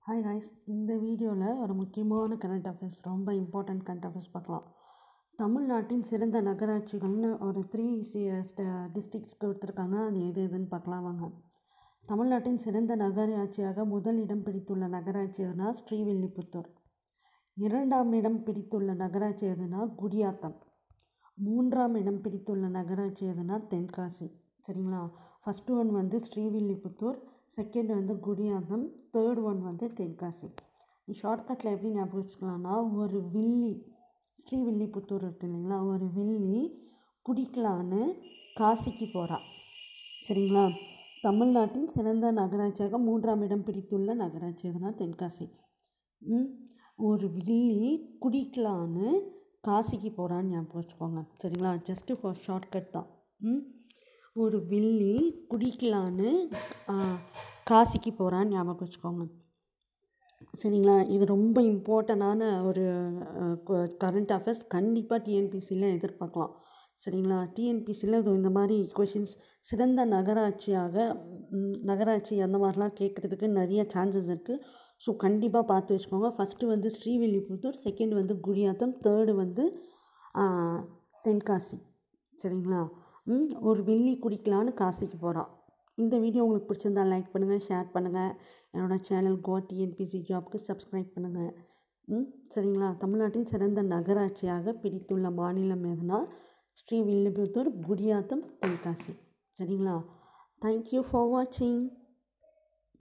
hi guys இந்த வீடியோவில் ஒரு முக்கியமான கரண்ட் அஃபேர்ஸ் ரொம்ப இம்பார்ட்டண்ட் கரண்ட் அஃபேர்ஸ் பார்க்கலாம் தமிழ்நாட்டின் சிறந்த நகராட்சிகள்னு ஒரு த்ரீ சி டிஸ்ட்ரிக்ஸ் கொடுத்துருக்காங்க அது எது எதுன்னு பார்க்கலாம் வாங்க தமிழ்நாட்டின் சிறந்த நகராட்சியாக முதல் இடம் பிடித்துள்ள நகராட்சி எதுனா ஸ்ரீவில்லிபுத்தூர் இரண்டாம் இடம் பிடித்துள்ள நகராட்சி எதுனா குடியாத்தம் மூன்றாம் இடம் பிடித்துள்ள நகராட்சி எதுனா தென்காசி சரிங்களா ஃபஸ்ட்டு ஒன் வந்து ஸ்ரீவில்லிபுத்தூர் செகண்ட் வந்து குடியாத்தம் தேர்ட் ஒன் வந்து தென்காசி ஷார்ட்கட்டில் எப்படி ஞாபகம் வச்சுக்கலாம்னா ஒரு வில்லி ஸ்ரீவில்லிபுத்தூர் இருக்கு இல்லைங்களா ஒரு வில்லி குடிக்கலான்னு காசிக்கு போகிறா சரிங்களா தமிழ்நாட்டின் சிறந்த நகராட்சியாக மூன்றாம் இடம் பிடித்துள்ள நகராட்சி எதுனா தென்காசி ம், ஒரு வில்லி குடிக்கலான்னு காசிக்கு போகிறான்னு ஞாபகம் வச்சுக்கோங்க சரிங்களா ஜஸ்ட்டு ஃபார் ஷார்ட்கட் தான் ம் ஒரு வில்லி குடிக்கலான்னு ஆ, காசிக்கு போகிறான்னு ஞாபகம் வச்சுக்கோங்க சரிங்களா இது ரொம்ப இம்பார்ட்டண்டான ஒரு கரண்ட் அஃபேர்ஸ் கண்டிப்பாக டிஎன்பிசியில் எதிர்பார்க்கலாம் சரிங்களா டிஎன்பிசியில் இது இந்த மாதிரி கொஷின்ஸ் சிறந்த நகராட்சியாக ம், நகராட்சி அந்த மாதிரிலாம் கேட்குறதுக்கு நிறைய சான்சஸ் இருக்குது ஸோ கண்டிப்பாக பார்த்து வச்சுக்கோங்க ஃபஸ்ட்டு வந்து ஸ்ரீவில்லிபுத்தூர் செகண்ட் வந்து குடியாத்தம் தேர்டு வந்து ஆ, தென்காசி சரிங்களா ம், ஒரு வெள்ளி குடிக்கலான்னு காசிக்கு போகிறான் இந்த வீடியோ உங்களுக்கு பிடிச்சிருந்தா லைக் பண்ணுங்கள் ஷேர் பண்ணுங்கள் என்னோடய சேனல் கோ டிஎன்பிசி ஜாப்க்கு சப்ஸ்கிரைப் பண்ணுங்கள் ம் சரிங்களா தமிழ்நாட்டின் சிறந்த நகராட்சியாக பிடித்துள்ள மாநிலம் எதுனா ஸ்ரீவில்லிபுத்தூர் குடியாத்தம் தென்காசி சரிங்களா தேங்க்யூ ஃபார் வாட்சிங்